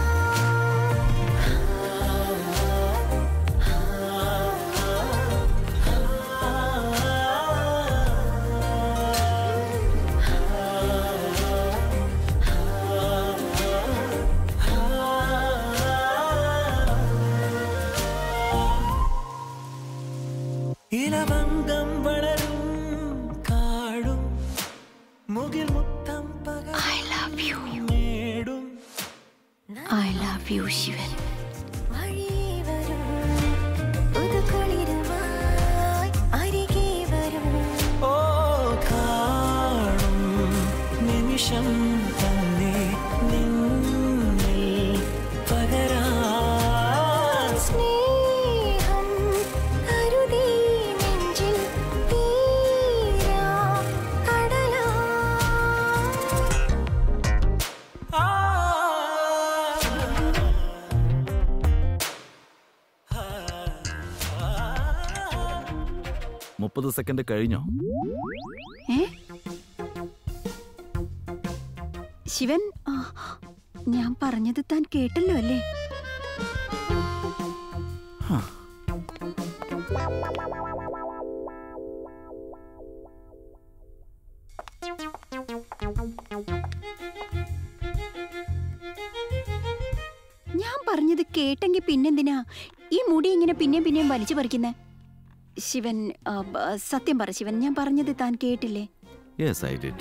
ഇലവങ്കം വളരും കാടും മുകിൽ മുത്തം ഐ ലവ് യു പകടും ഐ ലവ് യു ശിവൻ വഴി വരും പുതുക്കുളിരുമായി അരികെ വരും ഓ കാണും നിമിഷം തന്നെ നിന്നിൽ പകരാ സ്നേഹം കരുതി നെഞ്ചിൽ തീരാ കടലാ മുപ്പത് സെക്കൻഡ് കഴിഞ്ഞോ ഏ ശിവൻ ആ, ഞാൻ പറഞ്ഞത് താൻ കേട്ടല്ലോ അല്ലേ ഞാൻ പറഞ്ഞത് കേട്ടെങ്കിൽ പിന്നെന്തിനാ ഈ മുടി ഇങ്ങനെ പിന്നെയും പിന്നെയും വലിച്ചു പറിക്കുന്നേ ശിവൻ ആ, ബ- സത്യം പറ ശിവൻ ഞാൻ പറഞ്ഞത് താൻ കേട്ടില്ലേ യെസ് ഐ ഡിഡ്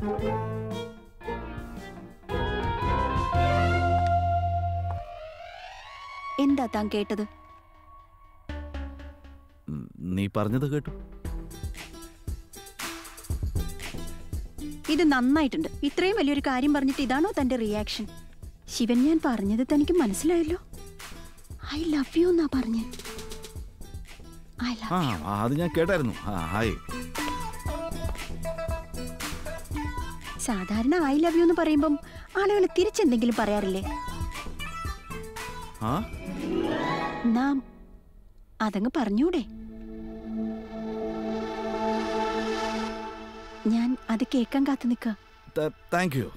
എന്താ താൻ കേട്ടത് നീ പറഞ്ഞത് കേട്ടു ഇത് നന്നായിട്ടുണ്ട് ഇത്രയും വലിയൊരു കാര്യം പറഞ്ഞിട്ട് ഇതാണോ തന്റെ റിയാക്ഷൻ ശിവൻ ഞാൻ പറഞ്ഞത് തനിക്ക് മനസ്സിലായല്ലോ ഐ ലവ് യു എന്നാ പറഞ്ഞ ഐ ലവ് ആ അത് ഞാൻ കേട്ടായിരുന്നു ആ ഹായ് സാധാരണ ഐ ലവ് യു എന്ന് പറയുമ്പം ആളുകൾ തിരിച്ചെന്തെങ്കിലും പറയാറില്ലേ ആ നാം അതങ്ങ് പറഞ്ഞൂടെ ഞാൻ അത് കേൾക്കാൻ കാത്തു നിൽക്കുക താങ്ക് യു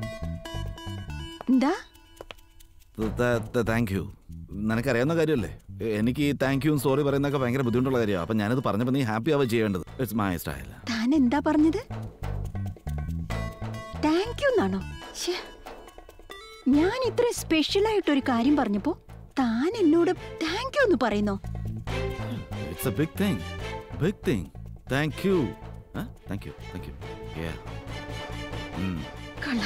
എന്താ താങ്ക് യു നിനക്കറിയാവുന്ന കാര്യമല്ലേ എനിക്ക് ഈ താങ്ക് യു സോറി പറയുന്നതൊക്കെ ഭയങ്കര ബുദ്ധിമുട്ടുള്ള കാര്യമാണ് അപ്പം ഞാനത് പറഞ്ഞപ്പോൾ നീ ഹാപ്പി ആവുക ചെയ്യേണ്ടത് ഇറ്റ്സ് മൈ സ്റ്റൈൽ താൻ എന്താ പറഞ്ഞത് താങ്ക് യു എന്നാണോ ശ്ശേ. ഞാൻ ഇത്ര സ്പെഷ്യൽ ആയിട്ടൊരു കാര്യം പറഞ്ഞപ്പോ താൻ എന്നോട് താങ്ക് യു എന്ന് പറയുന്നോ it's a big thing big thing thank you thank you thank you കള്ള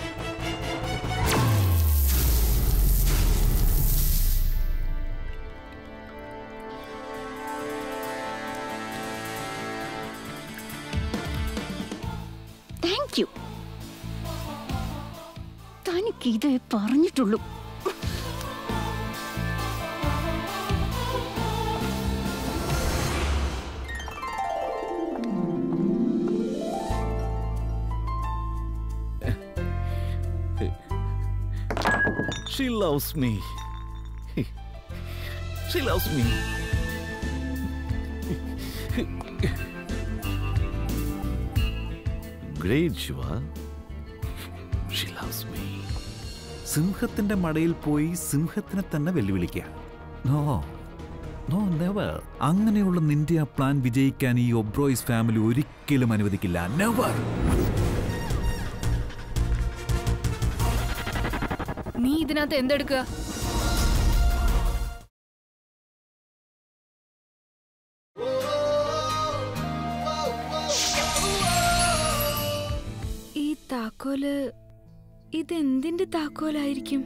താങ്ക് യു തനിക്ക് ഇതേ പറഞ്ഞിട്ടുള്ളൂ She loves me. She loves me. Great, Shiva. She loves me. സിംഹത്തിന്റെ മടയിൽ പോയി സിംഹത്തിനെ തന്നെ വെല്ലുവിളിക്കുക നോ നോ നെവർ അങ്ങനെയുള്ള നിന്റെ ആ പ്ലാൻ വിജയിക്കാൻ ഈ ഒബ്രോയ്സ് ഫാമിലി ഒരിക്കലും അനുവദിക്കില്ല നെവർ നീ ഇതിനകത്ത് എന്തെടുക്കുക ഈ താക്കോല് ഇതെന്തിന്റെ താക്കോലായിരിക്കും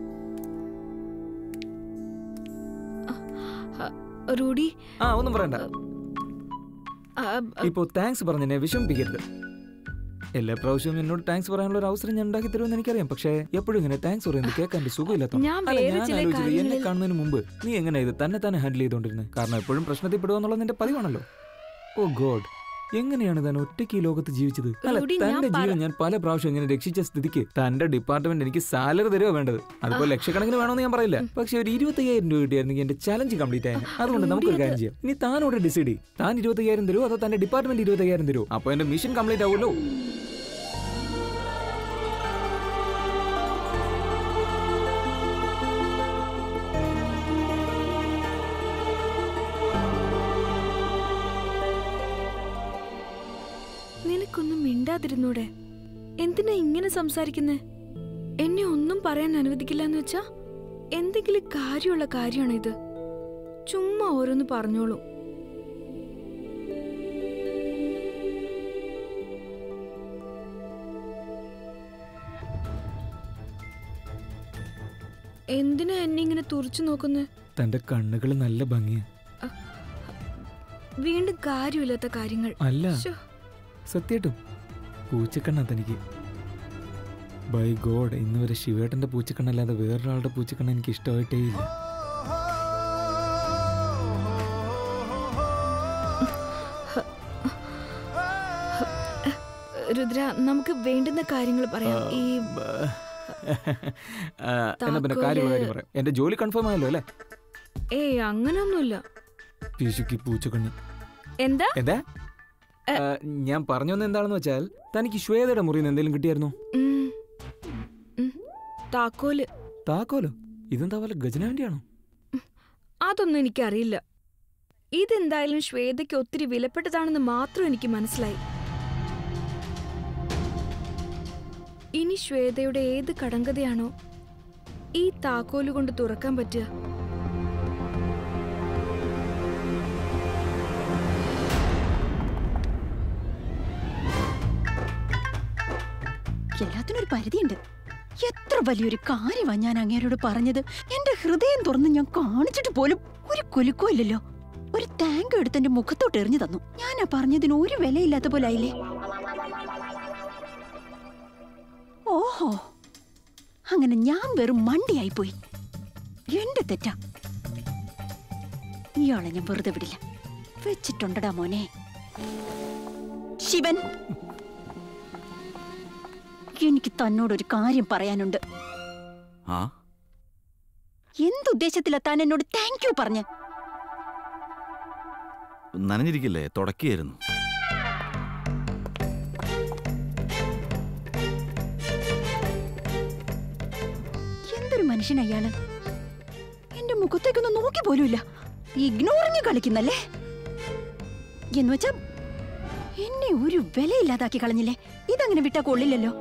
അ- അ- റൂഡി ആ ഒന്നും പറയണ്ട അ- അ- ഇപ്പോ താങ്ക്സ് പറഞ്ഞതിനെ വിഷമിപ്പിക്കരുത് എല്ലാ പ്രാവശ്യവും എന്നോട് താങ്ക്സ് പറയാനുള്ള ഒരു അവസരം ഞാൻ ഉണ്ടാക്കി തരുമെന്ന് എനിക്കറിയാം പക്ഷേ എപ്പോഴും ഇങ്ങനെ താങ്ക്സ് പറയുന്നത് കേൾക്കാൻ ഒരു സുഖമില്ലാത്ത ഞാൻ വേറെ ചില എന്നെ കാര്യങ്ങളിൽ- കാണുന്നതിന് മുമ്പ് നീ എങ്ങനെ ഇത് തന്നെ തന്നെ ഹാൻഡിൽ ചെയ്തോണ്ടിരുന്നത് കാരണം എപ്പോഴും പ്രശ്നത്തിൽ പെടുക എന്നുള്ളത് നിന്റെ പതിവാണല്ലോ ഓ ഗോഡ് എങ്ങനെയാണ് താൻ ഒറ്റയ്ക്ക് ഈ ലോകത്ത് ജീവിച്ചത് അല്ല റൂഡി, ഞാൻ തന്റെ പറ- ജീവൻ ഞാൻ പല പ്രാവശ്യം ഇങ്ങനെ രക്ഷിച്ച സ്ഥിതിക്ക് തന്റെ ഡിപ്പാർട്ട്മെന്റ് എനിക്ക് സാലറി തരുക വേണ്ടത് അതിപ്പോ ലക്ഷക്കണക്കിന് വേണമെന്ന് ഞാൻ പറയില്ല പക്ഷെ ഒരു ഇരുപത്തയ്യായിരം രൂപ കിട്ടിയായിരുന്നെങ്കിൽ എന്റെ ചലഞ്ച് കംപ്ലീറ്റ് ആയിരുന്നു അതുകൊണ്ട് നമുക്കൊരു കാര്യം ചെയ്യാം ഇനി താനോട് ഡിസൈഡ് ചെയ്യും താൻ ഇരുപത്തയ്യായിരം തരുമോ അതോ തന്റെ ഡിപ്പാർട്ട്മെന്റ് ഇരുപത്തയ്യായിരം തരുമോ അപ്പൊ എന്റെ മിഷൻ കംപ്ലീറ്റ് ആവുമല്ലോ നിനക്കൊന്നും മിണ്ടാതിരുന്നൂടെ എന്തിനാ ഇങ്ങനെ സംസാരിക്കുന്നേ എന്നെ ഒന്നും പറയാൻ അനുവദിക്കില്ല എന്ന് വെച്ചാ എന്തെങ്കിലും കാര്യമുള്ള കാര്യമാണോ ഇത് ചുമ്മാ ഓരോന്ന് പറഞ്ഞോളൂ എന്തിനാ എന്നെ ഇങ്ങനെ തുറച്ചു നോക്കുന്നത് തന്റെ കണ്ണുകൾ നല്ല ഭംഗിയാ വീണ്ടും കാര്യമില്ലാത്ത കാര്യങ്ങൾ അല്ല ശ്ശോ. സത്യമായിട്ടും പൂച്ചക്കണ്ണാ തനിക്ക് ബൈ ഗോഡ് ഇന്ന് വരെ ശിവേട്ടന്റെ പൂച്ചക്കണ്ണല്ലാതെ വേറൊരാളുടെ പൂച്ചക്കണ്ണ എനിക്ക് ഇഷ്ടമായിട്ടേ ഇല്ല രുദ്ര നമുക്ക് വേണ്ടുന്ന കാര്യങ്ങൾ പറയാം ഈ ആ, എന്നാ പിന്നെ കാര്യമുള്ള കാര്യം പറയാം എന്റെ ജോലി കൺഫേം ആയല്ലോ അല്ലേ ഏയ് അങ്ങനെയൊന്നുമില്ല പിശുക്കി പൂച്ചക്കണ്ണ് എന്താ എന്താ ആ, ഞാൻ പറഞ്ഞു വന്നത് എന്താണെന്ന് വെച്ചാൽ തനിക്ക് ശ്വേതയുടെ മുറിയിൽ നിന്ന് എന്തെങ്കിലും കിട്ടിയായിരുന്നോ ഉം. ഉം. താക്കോല് താക്കോലോ ഇതെന്താ പോലെ ഗജനാവിന്റെയാണോ അതൊന്നും എനിക്കറിയില്ല ഇതെന്തായാലും ശ്വേതയ്ക്ക് ഒത്തിരി വിലപ്പെട്ടതാണെന്ന് മാത്രം എനിക്ക് മനസ്സിലായി ഇനി ശ്വേതയുടെ ഏത് കടങ്കഥയാണോ ഈ താക്കോല് കൊണ്ട് തുറക്കാൻ പറ്റുക എല്ലാത്തിനും ഒരു പരിധിയുണ്ട് എത്ര വലിയൊരു കാര്യമാണ് ഞാൻ അങ്ങേരോട് പറഞ്ഞത് എന്റെ ഹൃദയം തുറന്ന് ഞാൻ കാണിച്ചിട്ട് പോലും ഒരു കുലുക്കോ ഇല്ലല്ലോ ഒരു ടാങ്ക് എടുത്ത് എന്റെ മുഖത്തോട്ട് എറിഞ്ഞു തന്നു ഞാനാ പറഞ്ഞതിന് ഒരു വിലയില്ലാത്ത പോലെ ആയില്ലേ ഓഹോ അങ്ങനെ ഞാൻ വെറും മണ്ടിയായി പോയി എന്റെ തെറ്റാ ഇയാളെ ഞാൻ വെറുതെ വിടില്ല വെച്ചിട്ടുണ്ടടാ മോനെ ശിവൻ എനിക്ക് തന്നോടൊരു കാര്യം പറയാനുണ്ട് ആ എന്തുദ്ദേശത്തിലാ താൻ എന്നോട് താങ്ക് യു പറഞ്ഞ നനഞ്ഞിരിക്കില്ലേ തുടക്കിയായിരുന്നു എന്തൊരു മനുഷ്യൻ അയാള് എന്റെ മുഖത്തേക്കൊന്നും നോക്കി പോലുമില്ല ഇഗ്നോറിങ് കളിക്കുന്നല്ലേ എന്ന് വെച്ചാ എന്നെ ഒരു വിലയില്ലാതാക്കി കളഞ്ഞില്ലേ ഇതങ്ങനെ വിട്ടാ കൊള്ളില്ലല്ലോ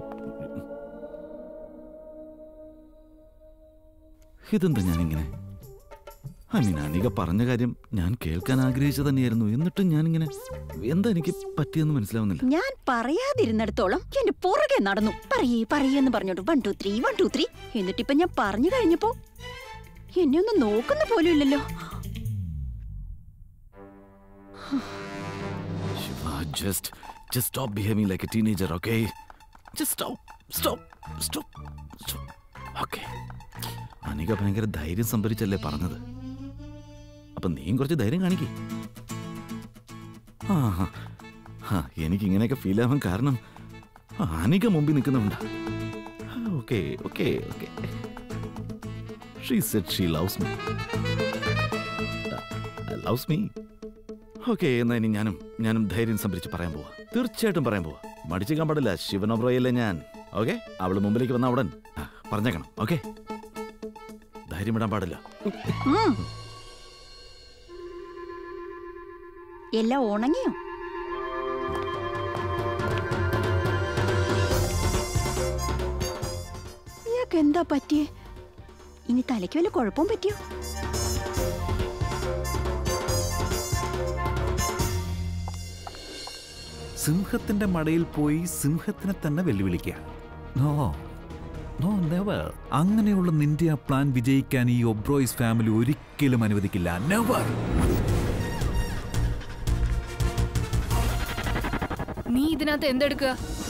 ഇതെന്താ ഞാനിങ്ങനെ ഐ മീൻ അനിക പറഞ്ഞ കാര്യം ഞാൻ കേൾക്കാൻ ആഗ്രഹിച്ചു തന്നെയായിരുന്നു എന്നിട്ടും ഞാനിങ്ങനെ എന്താ എനിക്ക് പറ്റിയെന്ന് മനസ്സിലാവുന്നില്ല ഞാൻ പറയാതിരുന്നിടത്തോളം എന്റെ പുറകെ നടന്നു പറയേ പറയേന്ന് പറഞ്ഞോട്ട് one two three one two three എന്നിട്ടിപ്പൊ ഞാൻ പറഞ്ഞു കഴിഞ്ഞപ്പോ എന്നെ ഒന്ന് നോക്കുന്ന പോലും ഇല്ലല്ലോ just just stop behaving like a teenager okay just stop stop stop stop okay Anika ഭയങ്കര ധൈര്യം സംഭരിച്ചല്ലേ പറഞ്ഞത് അപ്പൊ നീയും കുറച്ച് ധൈര്യം കാണിക്കേ ആ ഹാ. ഹാ എനിക്ക് ഇങ്ങനെയൊക്കെ ഫീൽ ആവാൻ കാരണം ആ, അനിക മുമ്പിൽ നിൽക്കുന്നുണ്ട് okay okay okay she said she loves me loves me okay എന്നാ ഇനി ഞാനും ഞാനും ധൈര്യം സംഭരിച്ച് പറയാൻ പോവാ തീർച്ചയായിട്ടും പറയാൻ പോവാ മടിച്ചിക്കാൻ പാടില്ല ശിവനോബ്രോയല്ലേ ഞാൻ ഓക്കെ അവള് മുമ്പിലേക്ക് വന്ന ഉടൻ ആ, പറഞ്ഞേക്കണം ഓക്കെ ധൈര്യം വിടാൻ പാടില്ല ഉം. എല്ലാം ഉണങ്ങിയോ ഇയാൾക്ക് എന്താ പറ്റിയേ ഇനി തലയ്ക്ക് വല്ല കുഴപ്പവും പറ്റിയോ സിംഹത്തിന്റെ മടയിൽ പോയി സിംഹത്തിനെ തന്നെ വെല്ലുവിളിക്കുക നോ നോ നെവർ അങ്ങനെയുള്ള നിന്റെ ആ പ്ലാൻ വിജയിക്കാൻ ഈ ഒബ്രോയ്സ് ഫാമിലി ഒരിക്കലും അനുവദിക്കില്ല നെവർ നീ ഇതിനകത്ത് എന്തെടുക്കുക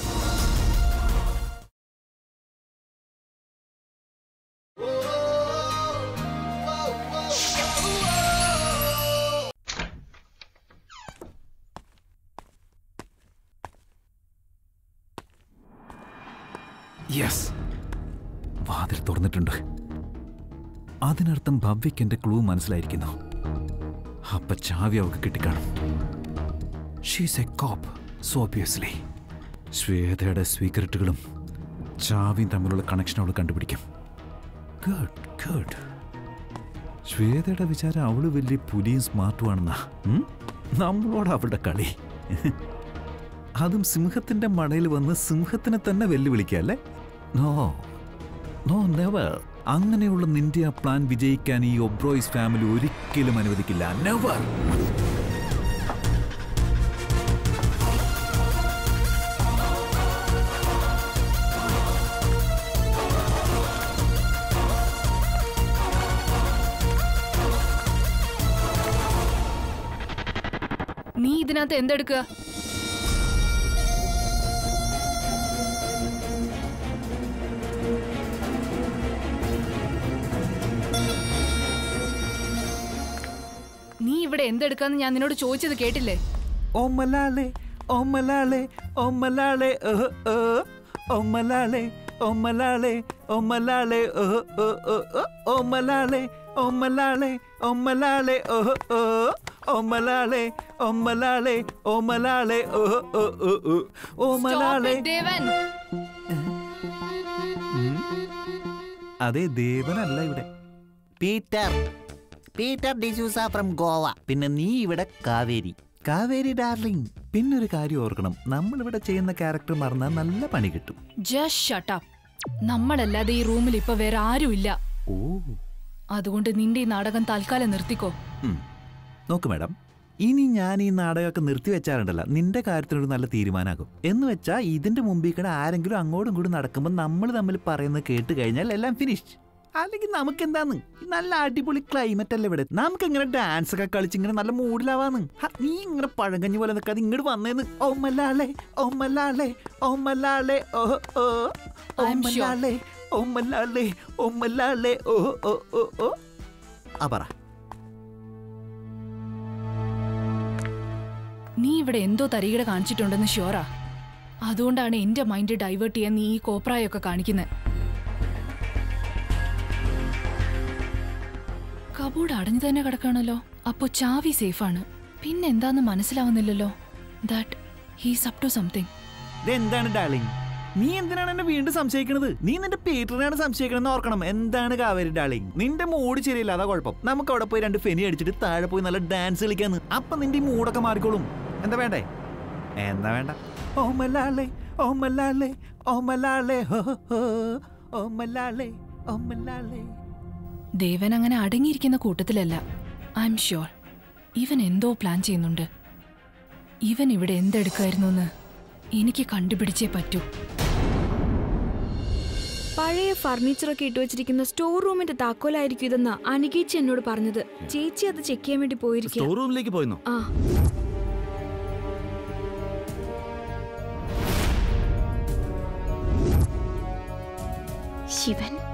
യെസ് വാതിൽ തുറന്നിട്ടുണ്ട് അതിനർത്ഥം ഭവ്യക്ക് എന്റെ ക്ലൂ മനസ്സിലായിരിക്കുന്നു അപ്പൊ ചാവി അവൾക്ക് കിട്ടിക്കാണും she's a cop so obviously ശ്വേതയുടെ സ്വീകരറ്റുകളും ചാവിയും തമ്മിലുള്ള കണക്ഷൻ അവൾ കണ്ടുപിടിക്കും ഗുഡ് ഗുഡ് ശ്വേതയുടെ വിചാരം അവള് വലിയ പുലിയും സ്മാർട്ടും ആണെന്നാ ഉം? നമ്മളോട് അവളുടെ കളി അതും സിംഹത്തിന്റെ മടയിൽ വന്ന് സിംഹത്തിനെ തന്നെ വെല്ലുവിളിക്കുക അല്ലേ നോ നോ നെവർ അങ്ങനെയുള്ള നിന്റെ ആ പ്ലാൻ വിജയിക്കാൻ ഈ ഒബ്രോയ്സ് ഫാമിലി ഒരിക്കലും അനുവദിക്കില്ല നെവർ നീ ഇതിനകത്ത് എന്തെടുക്കുക നീ ഇവിടെ എന്തെടുക്കാന്ന് ഞാൻ നിന്നോട് ചോദിച്ചത് കേട്ടില്ലേ ഓമലാളെ ഓമലാളെ ഓമലാളെ ഓ ഓ ഓമലാളെ ഓമലാളെ ഓമലാളെ ഓ ഓ ഓ ഓ ഓമലാളെ ഓമലാളെ ഓമലാളെ ഓ ഓ ഓമലാളെ ഓമലാളെ ഓമലാളെ ഓ ഓ ഓ ഓ ഓമലാളെ Stop it, ദേവൻ അതെ ദേവനല്ല ഇവിടെ Peter Peter D'Souza from Goa പിന്നെ നീ ഇവിടെ കാവേരി കാവേരി ഡാർലിംഗ് പിന്നൊരു കാര്യം ഓർക്കണം നമ്മൾ ഇവിടെ ചെയ്യുന്ന ക്യാരക്ടർ മറന്നാൽ നല്ല പണി കിട്ടും ജസ്റ്റ് ഷട്ടപ്പ് നമ്മളല്ലാതെ ഈ റൂമിൽ ഇപ്പൊ വേറെ ആരുമില്ല ഓ അതുകൊണ്ട് നിന്റെ ഈ നാടകം തൽക്കാലം നിർത്തിക്കോ ഉം. നോക്ക് മാഡം ഇനി ഞാൻ ഈ നാടകമൊക്കെ നിർത്തി വെച്ചാറുണ്ടല്ല നിന്റെ കാര്യത്തിനൊരു നല്ല തീരുമാനമാകും എന്ന് വെച്ചാൽ ഇതിന്റെ മുമ്പിൽ കൂടെ ആരെങ്കിലും അങ്ങോട്ടും ഇങ്ങോട്ടും നടക്കുമ്പോൾ നമ്മൾ തമ്മിൽ പറയുന്നത് കേട്ട് കഴിഞ്ഞാൽ എല്ലാം ഫിനിഷ് അല്ലെങ്കിൽ നമുക്ക് എന്താന്ന് ഈ നല്ല അടിപൊളി ക്ലൈമറ്റ് അല്ലേ ഇവിടെ നമുക്ക് ഇങ്ങനെ ഡാൻസ് ഒക്കെ കളിച്ച് ഇങ്ങനെ നല്ല മൂഡിലാവാന്ന് ഹ, നീ ഇങ്ങനെ പഴങ്കഞ്ഞി പോലെ നിൽക്കാതെ ഇങ്ങോട്ട് വന്നേന്ന് ഓമലാളെ ഓമലാളെ ഓമലാളെ ഓ ഓ ഓമലാളെ ഓമലാളെ ഓമലാളെ ഓ ഓ ഓ ഓ ആ പറ നീ ഇവിടെ എന്തോ തരികിട കാണിച്ചിട്ടുണ്ടെന്ന് ഷ്യോറാ അതുകൊണ്ടാണ് എന്റെ മൈൻഡ് ഡൈവേർട്ട് ചെയ്യാൻ നീ ഈ കോപ്രായൊക്കെ കാണിക്കുന്നത് കബോർഡ് അടഞ്ഞു തന്നെ കിടക്കാണല്ലോ അപ്പോ ചാവി സേഫാണ് പിന്നെ എന്താന്ന് മനസ്സിലാവുന്നില്ലല്ലോ that he's up to something ഇതെന്താണ് ഡാർലിംഗ് നീ എന്തിനാണ് എന്നെ വീണ്ടും സംശയിക്കണത് നീ നിന്റെ പീറ്ററിനാണ് സംശയിക്കണമെന്ന് ഓർക്കണം എന്താണ് കാവേരി ഡാർലിംഗ് നിന്റെ മൂഡ് ശരിയില്ല അതാ കുഴപ്പം നമുക്ക് അവിടെ പോയി രണ്ട് ഫെനി അടിച്ചിട്ട് താഴെ പോയി നല്ല ഡാൻസ് കളിക്കാന്ന് അപ്പൊ നിന്റെ ഈ മൂടൊക്കെ മാറിക്കോളും എന്താ വേണ്ടേ എന്താ വേണ്ട ഓ മലാളെ ഓ മലാളെ ഓ മലാളെ ഹോ ഹോ ഓ മലാളെ ഓ മലാളെ ദേവൻ അങ്ങനെ അടങ്ങിയിരിക്കുന്ന കൂട്ടത്തിലല്ല ഐ എം ഷ്യോർ ഇവൻ എന്തോ പ്ലാൻ ചെയ്യുന്നുണ്ട് ഇവൻ ഇവിടെ എന്തെടുക്കായിരുന്നു എന്ന് എനിക്ക് കണ്ടുപിടിച്ചേ പറ്റൂ പഴയ ഫർണിച്ചറൊക്കെ ഇട്ട് വെച്ചിരിക്കുന്ന സ്റ്റോർ റൂമിന്റെ താക്കോലായിരിക്കും ഇതെന്നാ അനികേച്ചി എന്നോട് പറഞ്ഞത് ചേച്ചി അത് ചെക്ക് ചെയ്യാൻ വേണ്ടി പോയിരിക്കുക സ്റ്റോർ റൂമിലേക്ക് പോയിന്നോ ആ ശിവൻ